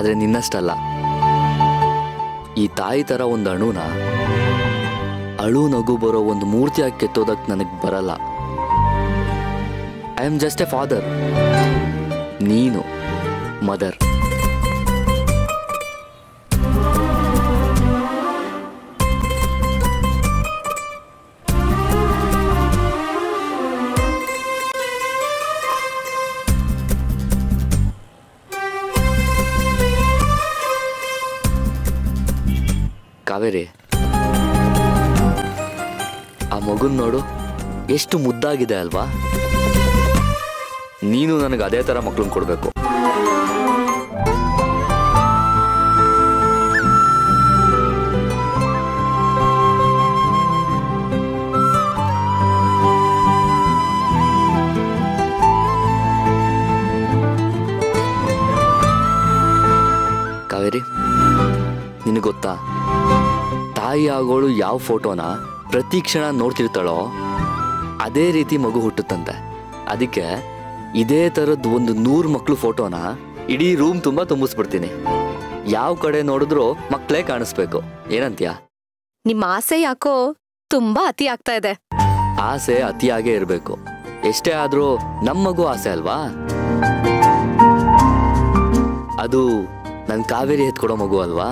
ಆದರೆ ನಿನ್ನಷ್ಟಲ್ಲ ಈ ತಾಯಿ ಥರ ಒಂದು ಅಣುನ ಅಳು ನಗು ಬರೋ ಒಂದು ಮೂರ್ತಿಯಾಗಿ ಕೆತ್ತೋದಕ್ಕೆ ನನಗೆ ಬರಲ್ಲ I am just a father ನೀನು ಮದರ್ ಕಾವೇರಿ ಆ ಮಗುನ್ ನೋಡು ಎಷ್ಟು ಮುದ್ದಾಗಿದೆ ಅಲ್ವಾ ನೀನು ನನಗೆ ಅದೇ ಥರ ಮಕ್ಳನ್ನ ಕೊಡಬೇಕು ಕಾವೇರಿ ನಿನಗೆ ಗೊತ್ತಾ ತಾಯಿ ಆಗೋಳು ಯಾವ ಫೋಟೋನ ಪ್ರತಿ ಕ್ಷಣ ನೋಡ್ತಿರ್ತಾಳೋ ಅದೇ ರೀತಿ ಮಗು ಹುಟ್ಟುತ್ತಂತೆ ಅದಕ್ಕೆ ಇದೇ ಥರದ್ದು ಒಂದು ನೂರು ಮಕ್ಳು ಫೋಟೋನ ಇಡೀ ರೂಮ್ ತುಂಬ ತುಂಬಿಸ್ಬಿಡ್ತೀನಿ ಯಾವ ಕಡೆ ನೋಡಿದ್ರೂ ಮಕ್ಕಳೇ ಕಾಣಿಸ್ಬೇಕು ಏನಂತೀಯ ನಿಮ್ಮ ಆಸೆ ಯಾಕೋ ತುಂಬಾ ಅತಿ ಆಗ್ತಾ ಇದೆ ಆಸೆ ಅತಿಯಾಗೇ ಇರಬೇಕು ಎಷ್ಟೇ ಆದ್ರೂ ನಮ್ಮ ಮಗು ಆಸೆ ಅಲ್ವಾ ಅದು ನನ್ ಕಾವೇರಿ ಎತ್ಕೊಡೋ ಮಗು ಅಲ್ವಾ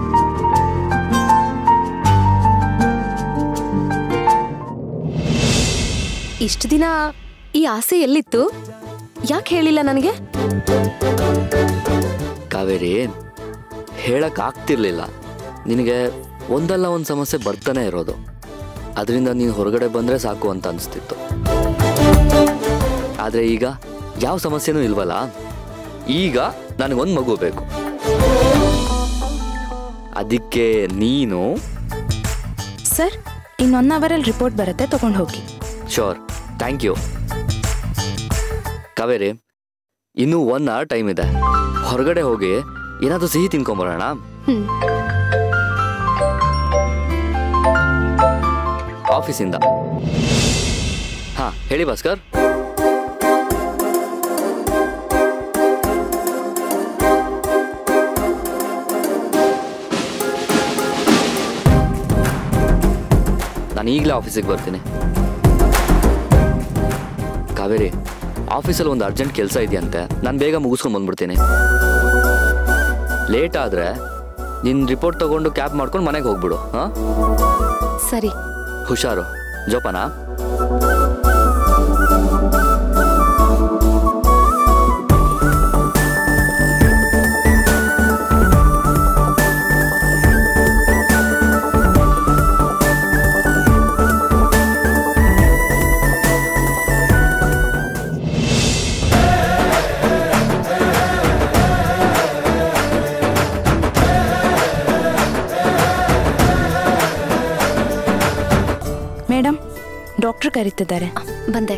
ಇಷ್ಟು ದಿನ ಈ ಆಸೆ ಎಲ್ಲಿತ್ತು ಯಾಕೆ ಹೇಳಿಲ್ಲ ನನಗೆ ಕಾವೇರಿ ಹೇಳಕ್ ಆಗ್ತಿರ್ಲಿಲ್ಲ ನಿನಗೆ ಒಂದಲ್ಲ ಒಂದು ಸಮಸ್ಯೆ ಬರ್ತಾನೆ ಇರೋದು ಅದರಿಂದ ನೀನು ಹೊರಗಡೆ ಬಂದ್ರೆ ಸಾಕು ಅಂತ ಅನಿಸ್ತಿತ್ತು ಆದ್ರೆ ಈಗ ಯಾವ ಸಮಸ್ಯೆನೂ ಇಲ್ವಲ್ಲ ಈಗ ನನಗೊಂದು ಮಗು ಬೇಕು ಅದಕ್ಕೆ ನೀನು ಸರ್ ಇನ್ ಒನ್ ಅವರಲ್ಲಿ ರಿಪೋರ್ಟ್ ಬರುತ್ತೆ ತಗೊಂಡು ಹೋಗಿ ಶೋರ್ ಥ್ಯಾಂಕ್ ಯು ಕಾವೇರಿ ಇನ್ನೂ ಒನ್ ಅವರ್ ಟೈಮ್ ಇದೆ ಹೊರಗಡೆ ಹೋಗಿ ಏನಾದರೂ ಸಿಹಿ ತಿನ್ಕೊಂಬರೋಣ ಹ್ಮ್ ಆಫೀಸಿಂದ ಹಾ ಹೇಳಿ ಭಾಸ್ಕರ್ ನಾನು ಈಗಲೇ ಆಫೀಸಿಗೆ ಬರ್ತೀನಿ ಕಾವೇರಿ ಆಫೀಸಲ್ಲಿ ಒಂದು ಅರ್ಜೆಂಟ್ ಕೆಲಸ ಇದೆಯಂತೆ ನಾನು ಬೇಗ ಮುಗಿಸ್ಕೊಂಡು ಬಂದ್ಬಿಡ್ತೀನಿ ಲೇಟ್ ಆದರೆ ನಿನ್ನ ರಿಪೋರ್ಟ್ ತಗೊಂಡು ಕ್ಯಾಬ್ ಮಾಡ್ಕೊಂಡು ಮನೆಗೆ ಹೋಗ್ಬಿಡು ಹಾಂ ಸರಿ ಹುಷಾರು ಜೋಪಾನ ಮೇಡಮ್ ಡಾಕ್ಟರ್ ಕರೀತಿದ್ದಾರೆ ಬಂದೆ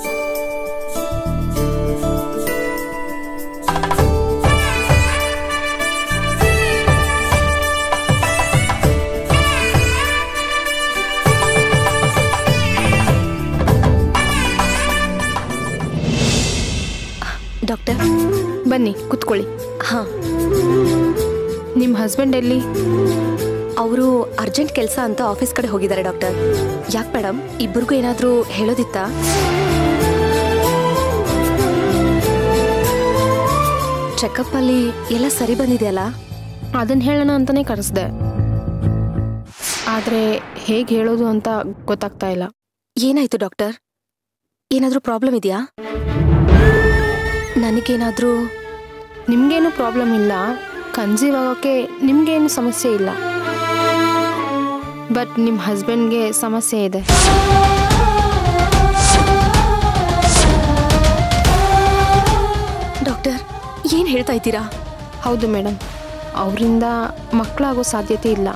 ಡಾಕ್ಟರ್ ಬನ್ನಿ ಕುತ್ಕೊಳ್ಳಿ ಹಾ ನಿಮ್ಮ ಹಸ್ಬೆಂಡ್ ಎಲ್ಲಿ ಅವರು ಅರ್ಜೆಂಟ್ ಕೆಲಸ ಅಂತ ಆಫೀಸ್ ಕಡೆ ಹೋಗಿದ್ದಾರೆ ಡಾಕ್ಟರ್ ಯಾಕೆ ಮೇಡಮ್ ಇಬ್ಬರಿಗೂ ಏನಾದರೂ ಹೇಳೋದಿತ್ತಾ ಚೆಕಪ್ ಅಲ್ಲಿ ಎಲ್ಲ ಸರಿ ಬಂದಿದೆಯಲ್ಲ ಅದನ್ನ ಹೇಳೋಣ ಅಂತಾನೆ ಕರೆಸ್ದೆ ಆದರೆ ಹೇಗೆ ಹೇಳೋದು ಅಂತ ಗೊತ್ತಾಗ್ತಾ ಇಲ್ಲ ಏನಾಯ್ತು ಡಾಕ್ಟರ್ ಏನಾದರೂ ಪ್ರಾಬ್ಲಮ್ ಇದೆಯಾ ನನಗೇನಾದರೂ ನಿಮಗೇನು ಪ್ರಾಬ್ಲಮ್ ಇಲ್ಲ ಕನ್ಸೀವ್ ಆಗೋಕ್ಕೆ ನಿಮಗೇನು ಸಮಸ್ಯೆ ಇಲ್ಲ ಬಟ್ ನಿಮ್ಮ ಹಸ್ಬೆಂಡ್ಗೆ ಸಮಸ್ಯೆ ಇದೆ ಡಾಕ್ಟರ್ ಏನು ಹೇಳ್ತಾ ಇದ್ದೀರಾ ಹೌದು ಮೇಡಮ್ ಅವರಿಂದ ಮಕ್ಕಳಾಗೋ ಸಾಧ್ಯತೆ ಇಲ್ಲ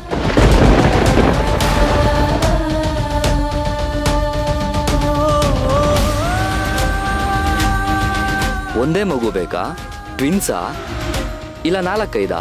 ಒಂದೇ ಮಗು ಬೇಕಾ ಟ್ವಿನ್ಸಾ ಇಲ್ಲ ನಾಲ್ಕೈದಾ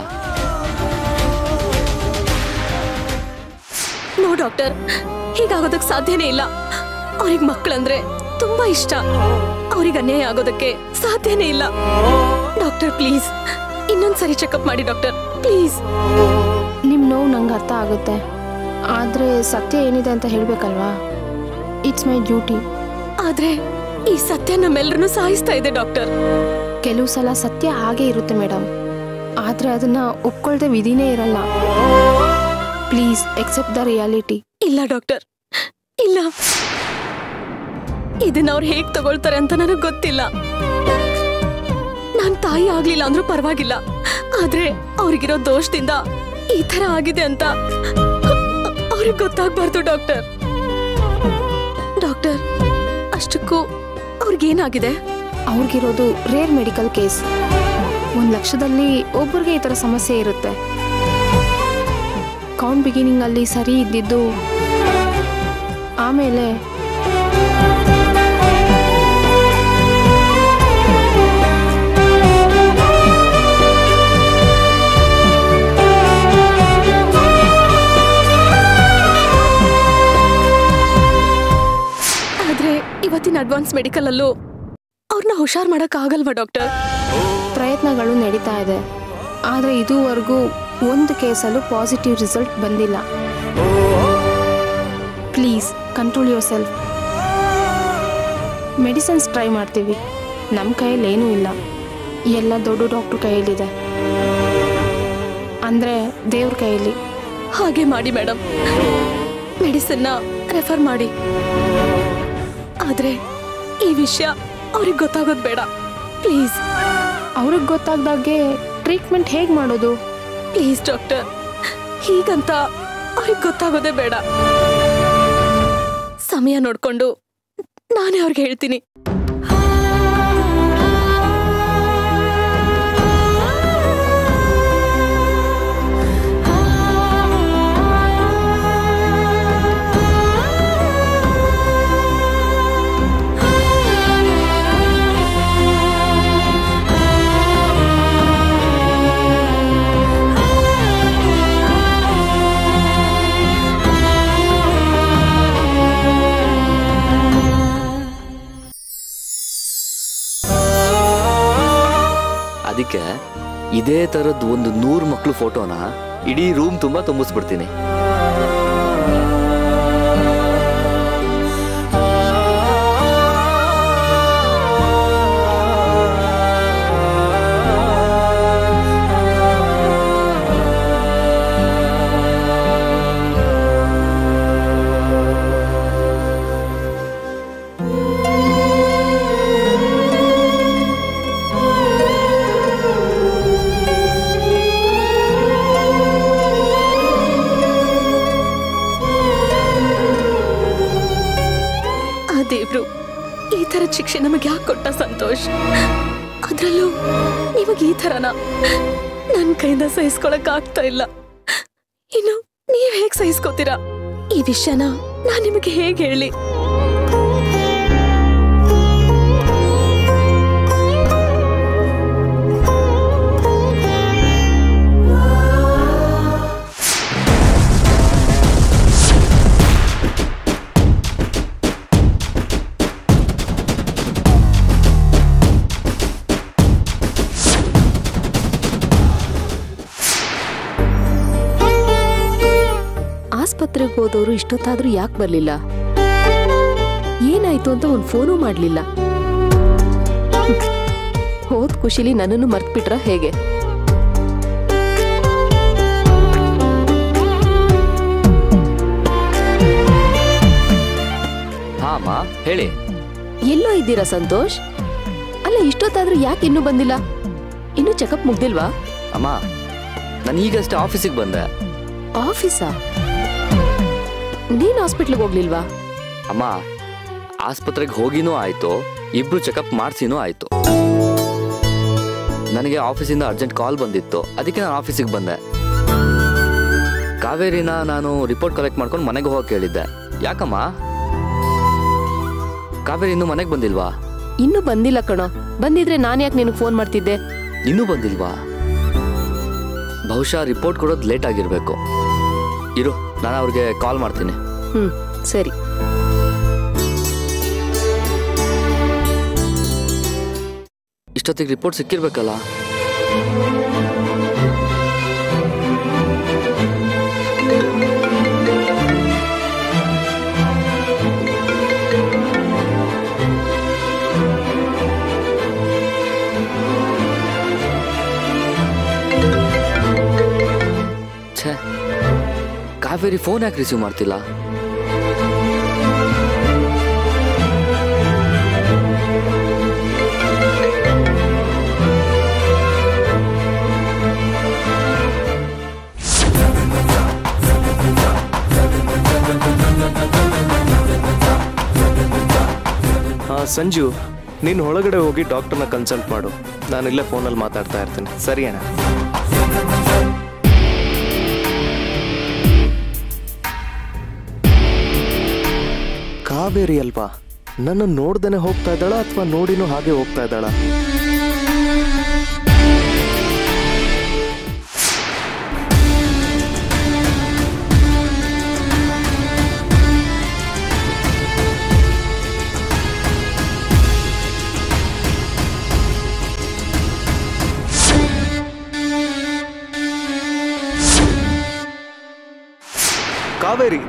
ನೋ ಡಾಕ್ಟರ್ ಹೀಗಾಗೋದಕ್ಕೆ ಸಾಧ್ಯನೇ ಇಲ್ಲ ಅವ್ರಿಗೆ ಮಕ್ಕಳಂದ್ರೆ ತುಂಬಾ ಇಷ್ಟ ಅವ್ರಿಗೆ ಅನ್ಯಾಯ ಆಗೋದಕ್ಕೆ ಸಾಧ್ಯನೇ ಇಲ್ಲ ಡಾಕ್ಟರ್ ಪ್ಲೀಸ್ ಇನ್ನೊಂದ್ ಇನ್ನೊಂದ್ಸರಿ ಚೆಕಪ್ ಮಾಡಿ ಡಾಕ್ಟರ್ ಪ್ಲೀಸ್ ನಿಮ್ಮ ನೋವು ನಂಗೆ ಅರ್ಥ ಆಗುತ್ತೆ ಆದರೆ ಸತ್ಯ ಏನಿದೆ ಅಂತ ಹೇಳಬೇಕಲ್ವಾ ಇಟ್ಸ್ ಮೈ ಡ್ಯೂಟಿ ಆದ್ರೆ ಈ ಸತ್ಯ ನಮ್ಮೆಲ್ಲರನ್ನು ಸಾಯಿಸ್ತಾ ಇದೆ ಡಾಕ್ಟರ್ ಕೆಲವು ಸಲ ಸತ್ಯ ಹಾಗೆ ಇರುತ್ತೆ ಮೇಡಮ್ ಆದರೆ ಅದನ್ನ ಒಪ್ಕೊಳ್ದೆ ವಿಧಿನೇ ಇರಲ್ಲ ಪ್ಲೀಸ್ ಎಕ್ಸೆಪ್ಟ್ ದ ರಿಯಾಲಿಟಿ ಇಲ್ಲ ಡಾಕ್ಟರ್ ಇಲ್ಲ ಇದನ್ನ ಅವ್ರು ಹೇಗ್ ತಗೊಳ್ತಾರೆ ಅಂತ ನನಗ್ ಗೊತ್ತಿಲ್ಲ ನಾನ್ ತಾಯಿ ಆಗ್ಲಿಲ್ಲ ಅಂದ್ರೂ ಪರವಾಗಿಲ್ಲ ಆದ್ರೆ ಅವ್ರಿಗಿರೋ ದೋಷದಿಂದ ಈ ತರ ಆಗಿದೆ ಅಂತ ಅವ್ರಿಗೆ ಗೊತ್ತಾಗ್ಬಾರ್ದು ಡಾಕ್ಟರ್ ಡಾಕ್ಟರ್ ಅಷ್ಟಕ್ಕೂ ಅವ್ರಿಗೇನಾಗಿದೆ ಅವ್ರಿಗಿರೋದು ರೇರ್ ಮೆಡಿಕಲ್ ಕೇಸ್ ಒಂದು ಲಕ್ಷದಲ್ಲಿ ಒಬ್ಬರಿಗೆ ಈ ಥರ ಸಮಸ್ಯೆ ಇರುತ್ತೆ ಕೌಂಟ್ ಬಿಗಿನಿಂಗ್ ಅಲ್ಲಿ ಸರಿ ಇದ್ದಿದ್ದು ಆಮೇಲೆ ಆದ್ರೆ ಇವತ್ತಿನ ಅಡ್ವಾನ್ಸ್ ಮೆಡಿಕಲ್ ಅಲ್ಲೂ ಅವ್ರನ್ನ ಹುಷಾರ್ ಮಾಡಕ್ ಆಗಲ್ವಾ ಡಾಕ್ಟರ್ ಪ್ರಯತ್ನಗಳು ನಡೀತಾ ಇದೆ ಆದರೆ ಇದುವರೆಗೂ ಒಂದು ಕೇಸಲ್ಲೂ ಪಾಸಿಟಿವ್ ರಿಸಲ್ಟ್ ಬಂದಿಲ್ಲ please control yourself medicines try ಮಾಡ್ತೀವಿ ನಮ್ಮ ಕೈಯಲ್ಲಿ ಏನೂ ಇಲ್ಲ ಎಲ್ಲ ದೊಡ್ಡ ಡಾಕ್ಟ್ರ್ ಕೈಯಲ್ಲಿದೆ ಅಂದರೆ ದೇವ್ರ ಕೈಯಲ್ಲಿ ಹಾಗೆ ಮಾಡಿ ಮೇಡಮ್ ಮೆಡಿಸಿನ್ನ ರೆಫರ್ ಮಾಡಿ ಆದ್ರೆ ಈ ವಿಷಯ ಅವ್ರಿಗೆ ಗೊತ್ತಾಗೋದು ಬೇಡ ಪ್ಲೀಸ್ ಅವ್ರಿಗೆ ಗೊತ್ತಾಗ್ದಾಗೆ ಟ್ರೀಟ್ಮೆಂಟ್ ಹೇಗೆ ಮಾಡೋದು ಪ್ಲೀಸ್ ಡಾಕ್ಟರ್ ಹೀಗಂತ ಅವ್ರಿಗೆ ಗೊತ್ತಾಗೋದೇ ಬೇಡ ಸಮಯ ನೋಡ್ಕೊಂಡು ನಾನೇ ಅವ್ರಿಗೆ ಹೇಳ್ತೀನಿ ಅದಕ್ಕೆ ಇದೇ ಥರದ್ದು ಒಂದು ನೂರು ಮಕ್ಳು ಫೋಟೋನ ಇಡೀ ರೂಮ್ ತುಂಬ ತುಂಬಿಸ್ಬಿಡ್ತೀನಿ ಆ ದೇವ್ರು ಈ ಥರದ ಶಿಕ್ಷೆ ನಮಗೆ ಯಾಕೆ ಕೊಟ್ಟ ಸಂತೋಷ್ ಅದ್ರಲ್ಲೂ ನಿಮಗೆ ಈ ಥರನ ನನ್ನ ಕೈಯಿಂದ ಸಹಿಸ್ಕೊಳಕ್ ಆಗ್ತಾ ಇಲ್ಲ ಇನ್ನು ನೀವ್ ಹೇಗ್ ಸಹಿಸ್ಕೋತೀರಾ ಈ ವಿಷಯನ ನಾನ್ ನಿಮಗೆ ಹೇಗೆ ಹೇಳಿ ಆಸ್ಪತ್ರೆಗೆ ಹೋದವರು ಇಷ್ಟೊತ್ತಾದ್ರೂ ಯಾಕೆ ಬರ್ಲಿಲ್ಲ ಏನಾಯ್ತು ಅಂತ ಒಂದು ಫೋನು ಮಾಡ್ಲಿಲ್ಲ ಹೋದ್ ಖುಷಿಲಿ ನನ್ನನ್ನು ಮರ್ತ್ಬಿಟ್ರ ಹೇಗೆ ಹಾ ಅಮ್ಮ ಹೇಳಿ ಎಲ್ಲೋ ಇದ್ದೀರಾ ಸಂತೋಷ್ ಅಲ್ಲ ಇಷ್ಟೊತ್ತಾದ್ರೂ ಯಾಕೆ ಇನ್ನೂ ಬಂದಿಲ್ಲ ಇನ್ನೂ ಚೆಕಪ್ ಮುಗ್ದಿಲ್ವಾ ಅಮ್ಮ ನಾನು ಈಗಷ್ಟೇ ಆಫೀಸಿಗೆ ಬಂದೆ ಆಫೀಸಾ ನೀನ್ ಹಾಸ್ಪಿಟ್ಲಿಗೆ ಹೋಗ್ಲಿಲ್ವಾ ಅಮ್ಮ ಆಸ್ಪತ್ರೆಗೆ ಹೋಗಿನೂ ಆಯ್ತು ಇಬ್ರು ಚೆಕಪ್ ಮಾಡ್ಸಿನೂ ಆಯ್ತು ನನಗೆ ಆಫೀಸಿಂದ ಅರ್ಜೆಂಟ್ ಕಾಲ್ ಬಂದಿತ್ತು ಅದಕ್ಕೆ ನಾನು ಆಫೀಸಿಗೆ ಬಂದೆ ಕಾವೇರಿನ ನಾನು ರಿಪೋರ್ಟ್ ಕಲೆಕ್ಟ್ ಮಾಡ್ಕೊಂಡು ಮನೆಗೆ ಹೋಗಕ್ಕೆ ಹೇಳಿದ್ದೆ ಯಾಕಮ್ಮ ಕಾವೇರಿ ಇನ್ನೂ ಮನೆಗೆ ಬಂದಿಲ್ವಾ ಇನ್ನೂ ಬಂದಿಲ್ಲ ಕಣೋ ಬಂದಿದ್ರೆ ನಾನು ಯಾಕೆ ನಿನಗೆ ಫೋನ್ ಮಾಡ್ತಿದ್ದೆ ಇನ್ನೂ ಬಂದಿಲ್ವಾ ಬಹುಶಃ ರಿಪೋರ್ಟ್ ಕೊಡೋದು ಲೇಟ್ ಆಗಿರಬೇಕು ಇರು ನಾನು ಅವ್ರಿಗೆ ಕಾಲ್ ಮಾಡ್ತೀನಿ ಹ್ಮ್ ಸರಿ ಇಷ್ಟೊತ್ತಿಗೆ ರಿಪೋರ್ಟ್ ಸಿಕ್ಕಿರ್ಬೇಕಲ್ಲ ಕಾವೇರಿ ಫೋನ್ ಯಾಕೆ ರಿಸೀವ್ ಮಾಡ್ತಿಲ್ಲ ಹಾಂ ಸಂಜು ನೀನು ಒಳಗಡೆ ಹೋಗಿ ಡಾಕ್ಟರ್ನ ಕನ್ಸಲ್ಟ್ ಮಾಡು ನಾನು ಇಲ್ಲೇ ಫೋನಲ್ಲಿ ಮಾತಾಡ್ತಾ ಇರ್ತೀನಿ ಸರಿ ಅಣ್ಣ ಕಾವೇರಿ ಅಲ್ವಾ ನನ್ನ ನೋಡ್ದೇನೆ ಹೋಗ್ತಾ ಇದ್ದಾಳ ಅಥವಾ ನೋಡಿನೂ ಹಾಗೆ ಹೋಗ್ತಾ ಇದ್ದಾಳ ಕಾವೇರಿ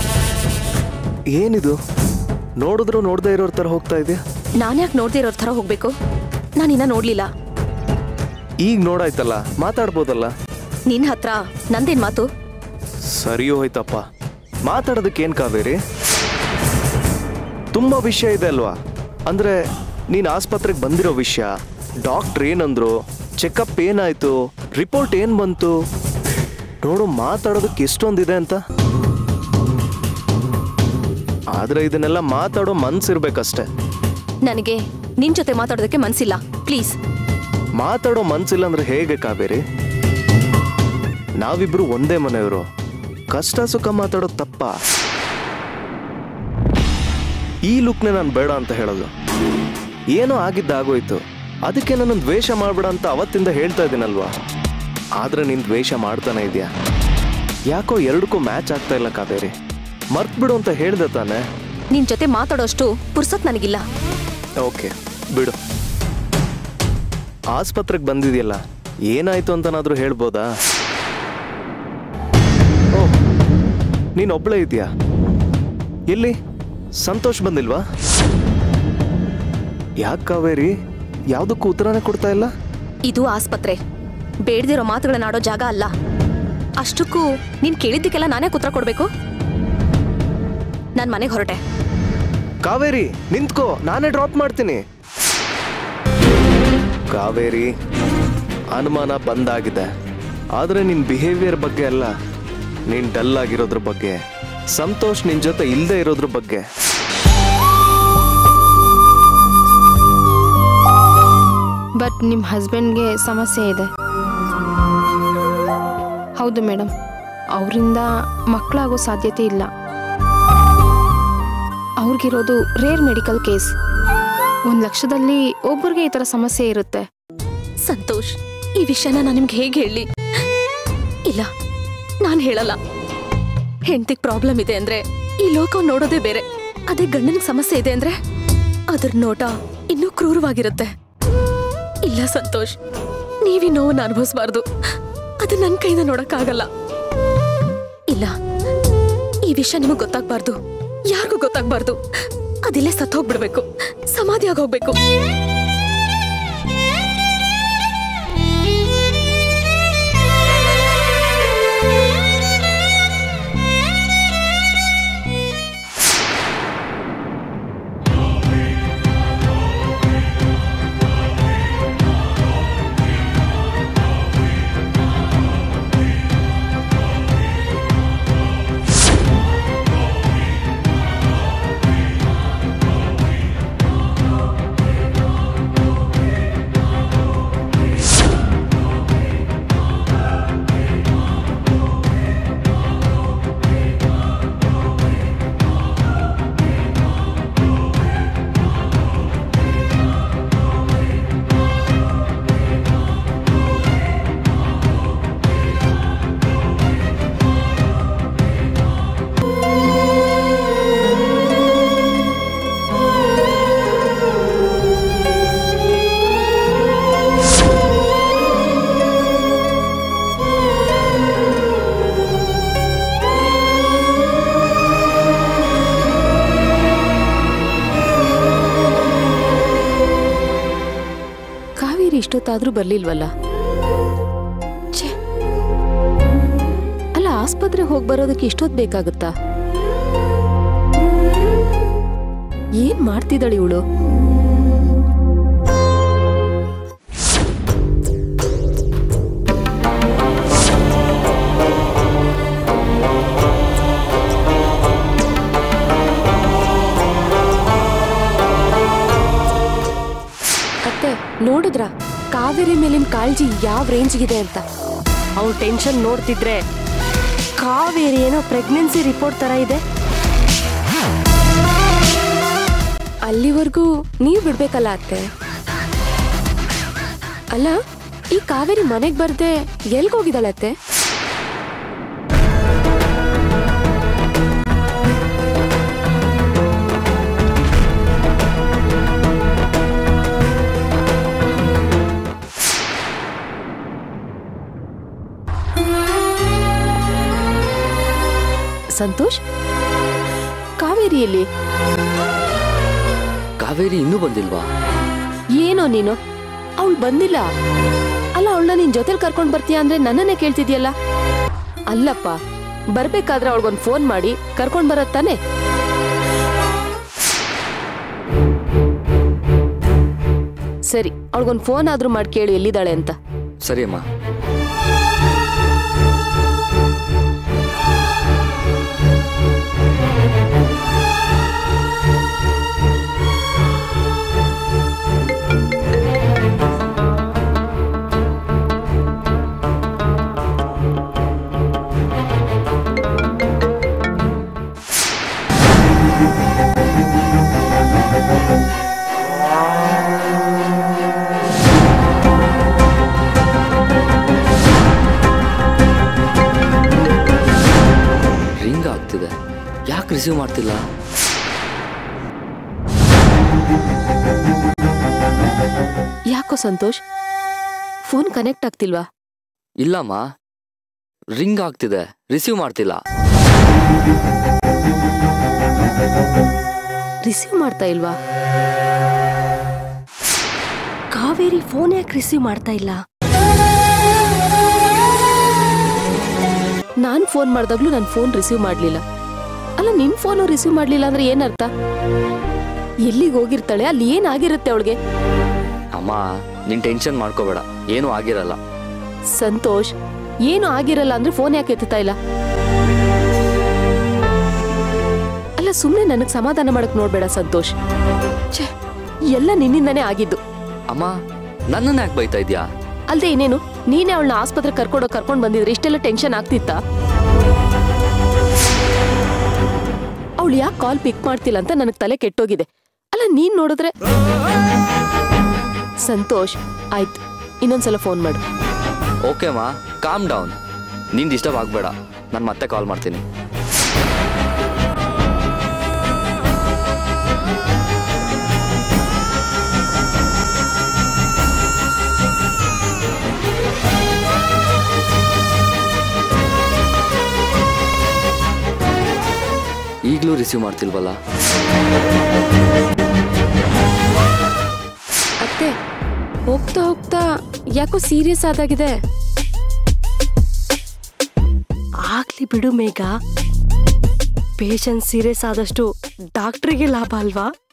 ಏನಿದು ನೋಡಿದ್ರು ನೋಡದೇ ಇರೋರ್ ಥರ ಹೋಗ್ತಾ ಇದೆಯಾ ನಾನು ಯಾಕೆ ನೋಡ್ದೇ ಇರೋರ್ ಥರ ಹೋಗ್ಬೇಕು ನಾನು ಇನ್ನ ನೋಡ್ಲಿಲ್ಲ ಈಗ ನೋಡಾಯ್ತಲ್ಲ ಮಾತಾಡ್ಬೋದಲ್ಲ ನಿನ್ನ ಹತ್ರ ನಂದೇನ್ ಮಾತು ಸರಿ ಹೋಯ್ತಪ್ಪ ಮಾತಾಡೋದಕ್ಕೆ ಏನ್ ಕಾವೇರಿ ತುಂಬಾ ವಿಷಯ ಇದೆ ಅಲ್ವಾ ಅಂದ್ರೆ ನೀನ್ ಆಸ್ಪತ್ರೆಗೆ ಬಂದಿರೋ ವಿಷಯ ಡಾಕ್ಟರ್ ಏನಂದ್ರು ಚೆಕಪ್ ಏನಾಯ್ತು ರಿಪೋರ್ಟ್ ಏನ್ ಬಂತು ನೋಡು ಮಾತಾಡೋದಕ್ಕೆ ಎಷ್ಟೊಂದಿದೆ ಅಂತ ಆದ್ರೆ ಇದನ್ನೆಲ್ಲ ಮಾತಾಡೋ ಮನ್ಸಿರ್ಬೇಕಷ್ಟೆ ನನಗೆ ನಿನ್ ಜೊತೆ ಮಾತಾಡೋದಕ್ಕೆ ಮನ್ಸಿಲ್ಲ ಪ್ಲೀಸ್ ಮಾತಾಡೋ ಮನ್ಸಿಲ್ಲ ಅಂದ್ರೆ ಹೇಗೆ ಕಾವೇರಿ ನಾವಿಬ್ರು ಒಂದೇ ಮನೆಯವರು ಕಷ್ಟ ಸುಖ ಮಾತಾಡೋ ತಪ್ಪ ಈ ಲುಕ್ನೆ ನಾನು ಬೇಡ ಅಂತ ಹೇಳೋದು ಏನೋ ಆಗಿದ್ದ ಆಗೋಯ್ತು ಅದಕ್ಕೆ ನನ್ನ ದ್ವೇಷ ಮಾಡ್ಬೇಡ ಅಂತ ಅವತ್ತಿಂದ ಹೇಳ್ತಾ ಇದ್ದೀನಲ್ವಾ ಆದ್ರೆ ನೀನ್ ದ್ವೇಷ ಮಾಡ್ತಾನೆ ಇದೆಯಾ ಯಾಕೋ ಎರಡಕ್ಕೂ ಮ್ಯಾಚ್ ಆಗ್ತಾ ಇಲ್ಲ ಕಾವೇರಿ ಮರ್ತ್ಬಿಡು ಅಂತ ಹೇಳ್ದೆ ತಾನೆ ನಿನ್ ಜೊತೆ ಮಾತಾಡೋಷ್ಟು ಪುರ್ಸತ್ ನನಗಿಲ್ಲ ಓಕೆ ಬಿಡು ಆಸ್ಪತ್ರೆಗೆ ಬಂದಿದೆಯಲ್ಲ ಏನಾಯ್ತು ಅಂತನಾದ್ರೂ ಹೇಳ್ಬೋದಾ ಓ ನೀನ್ ಒಬ್ಳೇ ಇದೆಯಾ ಎಲ್ಲಿ ಸಂತೋಷ್ ಬಂದಿಲ್ವಾ ಯಾಕೆ ಕಾವೇರಿ ಯಾವುದಕ್ಕೂ ಉತ್ತರನೇ ಕೊಡ್ತಾ ಇಲ್ಲ ಇದು ಆಸ್ಪತ್ರೆ ಬೇಡ್ದಿರೋ ಮಾತುಗಳನ್ನಾಡೋ ಜಾಗ ಅಲ್ಲ ಅಷ್ಟಕ್ಕೂ ನೀನ್ ಕೇಳಿದ್ದಕ್ಕೆಲ್ಲ ನಾನೇ ಉತ್ತರ ಕೊಡ್ಬೇಕು ನಾನ್ ಮನೆಗೆ ಹೊರಟೆ ಕಾವೇರಿ ನಿಂತ್ಕೋ ನಾನೇ ಡ್ರಾಪ್ ಮಾಡ್ತೀನಿ ಕಾವೇರಿ ಅನುಮಾನ ಬಂದಾಗಿದೆ ಆದ್ರೆ ನಿನ್ ಬಿಹೇವಿಯರ್ ಬಗ್ಗೆ ಅಲ್ಲ ನೀನ್ ಡಲ್ ಆಗಿರೋದ್ರ ಬಗ್ಗೆ ಸಂತೋಷ್ ನಿನ್ ಜೊತೆ ಇಲ್ಲದೆ ಇರೋದ್ರ ಬಗ್ಗೆ ಬಟ್ ನಿಮ್ಮ ಹಸ್ಬೆಂಡ್ಗೆ ಸಮಸ್ಯೆ ಇದೆ ಹೌದು ಮೇಡಮ್ ಅವರಿಂದ ಮಕ್ಕಳಾಗೋ ಸಾಧ್ಯತೆ ಇಲ್ಲ ಅವ್ರಿಗಿರೋದು ರೇರ್ ಮೆಡಿಕಲ್ ಕೇಸ್ ಒಂದು ಲಕ್ಷದಲ್ಲಿ ಒಬ್ಬರಿಗೆ ಈ ಥರ ಸಮಸ್ಯೆ ಇರುತ್ತೆ ಸಂತೋಷ್ ಈ ವಿಷಯನ ನಾನು ನಿಮ್ಗೆ ಹೇಗೆ ಹೇಳಿ ಇಲ್ಲ ನಾನು ಹೇಳಲ್ಲ ಹೆಂಡತಿಗೆ ಪ್ರಾಬ್ಲಮ್ ಇದೆ ಅಂದ್ರೆ ಈ ಲೋಕ ನೋಡೋದೇ ಬೇರೆ ಅದೇ ಗಂಡನಿಗೆ ಸಮಸ್ಯೆ ಇದೆ ಅಂದ್ರೆ ಅದ್ರ ನೋಟ ಇನ್ನೂ ಕ್ರೂರವಾಗಿರುತ್ತೆ ಇಲ್ಲ ಸಂತೋಷ್ ನೀವಿ ನೋವನ್ನು ಅನುಭವಿಸ್ಬಾರ್ದು ಅದು ನನ್ನ ಕೈಯಿಂದ ನೋಡಕ್ಕಾಗಲ್ಲ ಇಲ್ಲ ಈ ವಿಷಯ ನಿಮಗೆ ಗೊತ್ತಾಗ್ಬಾರ್ದು ಯಾರಿಗೂ ಗೊತ್ತಾಗ್ಬಾರ್ದು ಅದಿಲ್ಲೇ ಸತ್ ಹೋಗ್ಬಿಡ್ಬೇಕು ಸಮಾಧಿ ಆಗೋಗ್ಬೇಕು ಕಾವೇರಿ ಇಷ್ಟೊತ್ತಾದ್ರೂ ಬರ್ಲಿಲ್ವಲ್ಲ ಛೆ. ಅಲ್ಲ ಆಸ್ಪತ್ರೆಗೆ ಹೋಗಿ ಬರೋದಕ್ಕೆ ಇಷ್ಟೊತ್ತು ಬೇಕಾಗುತ್ತಾ ಏನ್ ಮಾಡ್ತಿದ್ದಾಳೆ ಇವಳು ಅತ್ತೆ ನೋಡಿದ್ರ ಕಾವೇರಿ ಮೇಲಿನ ಕಾಳಜಿ ಯಾವ ರೇಂಜ್ಗಿದೆ ಅಂತ ಅವ್ಳ ಟೆನ್ಷನ್ ನೋಡ್ತಿದ್ರೆ ಕಾವೇರಿ ಏನೋ ಪ್ರೆಗ್ನೆನ್ಸಿ ರಿಪೋರ್ಟ್ ತರ ಇದೆ ಅಲ್ಲಿವರೆಗೂ ನೀವು ಬಿಡ್ಬೇಕಲ್ಲ ಅತ್ತೆ ಅಲ್ಲ ಈ ಕಾವೇರಿ ಮನೆಗ್ ಬರ್ದೆ ಎಲ್ಗೋಗಿದ್ದಾಳೆ ಅತ್ತೆ ಸಂತೋಷ್ ಕಾವೇರಿಯಲ್ಲಿ ಕಾವೇರಿ ಇನ್ನೂ ಬಂದಿಲ್ವಾ ಏನೋ ನೀನು ಅವಳು ಬಂದಿಲ್ಲ ಅಲ್ಲ ಅವಳನ್ನ ನಿನ್ ಜೊತೆಲಿ ಕರ್ಕೊಂಡ್ ಬರ್ತೀಯಾ ಅಂದ್ರೆ ನನ್ನನ್ನೇ ಕೇಳ್ತಿದ್ಯಲ್ಲ ಅಲ್ಲಪ್ಪ ಬರ್ಬೇಕಾದ್ರೆ ಅವಳಿಗೊಂದು ಫೋನ್ ಮಾಡಿ ಕರ್ಕೊಂಡ್ ಬರತ್ ತಾನೆ ಸರಿ ಅವಳಿಗೊಂದು ಫೋನ್ ಆದ್ರೂ ಮಾಡಿ ಕೇಳು ಎಲ್ಲಿದ್ದಾಳೆ ಅಂತ ಸರಿ ಅಮ್ಮ ರಿಂಗ್ ಆಗ್ತಿದೆ ಯಾಕೆ ರಿಸೀವ್ ಮಾಡ್ತಿಲ್ಲ ಯಾಕೋ ಸಂತೋಷ್ ಫೋನ್ ಕನೆಕ್ಟ್ ಆಗ್ತಿಲ್ವಾ ಇಲ್ಲಮ್ಮ ರಿಂಗ್ ಆಗ್ತಿದೆ ರಿಸೀವ್ ಮಾಡ್ತಿಲ್ಲ ರಿಸೀವ್ ಮಾಡ್ತಾ ಇಲ್ವಾ ಕಾವೇರಿ ಫೋನ್ ಯಾಕೆ ರಿಸೀವ್ ಮಾಡ್ತಾ ಇಲ್ಲ ನಾನ್ ಫೋನ್ ಮಾಡ್ದಾಗ್ಲೂ ನನ್ನ ಫೋನ್ ರಿಸೀವ್ ಮಾಡ್ಲಿಲ್ಲ ಅಲ್ಲ ನಿನ್ ಫೋನು ರಿಸೀವ್ ಮಾಡ್ಲಿಲ್ಲ ಅಂದ್ರೆ ಏನರ್ಥ ಎಲ್ಲಿಗೆ ಹೋಗಿರ್ತಾಳೆ ಅಲ್ಲಿ ಏನಾಗಿರುತ್ತೆ ಅವಳಿಗೆ ಅಮ್ಮ ನಿನ್ ಟೆನ್ಷನ್ ಮಾಡ್ಕೋಬೇಡ ಏನೂ ಆಗಿರಲ್ಲ ಸಂತೋಷ್ ಏನು ಆಗಿರಲ್ಲ ಅಂದ್ರೆ ಫೋನ್ ಯಾಕೆ ಎತ್ತುತ್ತಾ ಇಲ್ಲ ಅಲ್ಲ ಸುಮ್ಮನೆ ನನಗೆ ಸಮಾಧಾನ ಮಾಡಕ್ ನೋಡ್ಬೇಡ ಸಂತೋಷ್ ಛೇ ಎಲ್ಲ ನಿನ್ನಿಂದಾನೇ ಆಗಿದ್ದು ಅಮ್ಮ ನನ್ನನ್ನ ಯಾಕೆ ಬೈತಾ ಇದ್ಯಾ ಅಲ್ದೆ ಇನ್ನೇನು ನೀನೇ ಅವಳನ್ನ ಆಸ್ಪತ್ರೆ ಕರ್ಕೊಂಡೋಗಿ ಕರ್ಕೊಂಡ್ ಬಂದಿದ್ರೆ ಇಷ್ಟೆಲ್ಲ ಟೆನ್ಷನ್ ಆಗ್ತಿತ್ತಾ ಅವಳು ಯಾಕೆ ಕಾಲ್ ಪಿಕ್ ಮಾಡ್ತಿಲ್ಲ ಅಂತ ನನಗೆ ತಲೆ ಕೆಟ್ಟೋಗಿದೆ ಅಲ್ಲ ನೀನ್ ನೋಡಿದ್ರೆ ಸಂತೋಷ್ ಆಯ್ತು ಇನ್ನೊಂದ್ಸಲ ಫೋನ್ ಮಾಡು ಓಕೆ ಅಮ್ಮ ಕಾಮ್ ಡೌನ್ ನೀನ್ ಡಿಸ್ಟರ್ಬ್ ಆಗಬೇಡ ನಾನು ಮತ್ತೆ ಕಾಲ್ ಮಾಡ್ತೀನಿ ಈಗಲೂ ರಿಸೀವ್ ಮಾಡ್ತಿಲ್ವಲ್ಲ ಅತ್ತೆ ಹೋಗ್ತಾ ಹೋಗ್ತಾ ಯಾಕೋ ಸೀರಿಯಸ್ ಆದಾಗಿದೆ ಆಗ್ಲಿ ಬಿಡು ಮೇಘ ಪೇಷಂಟ್ ಸೀರಿಯಸ್ ಆದಷ್ಟು ಡಾಕ್ಟ್ರಿಗೆ ಲಾಭ ಅಲ್ವಾ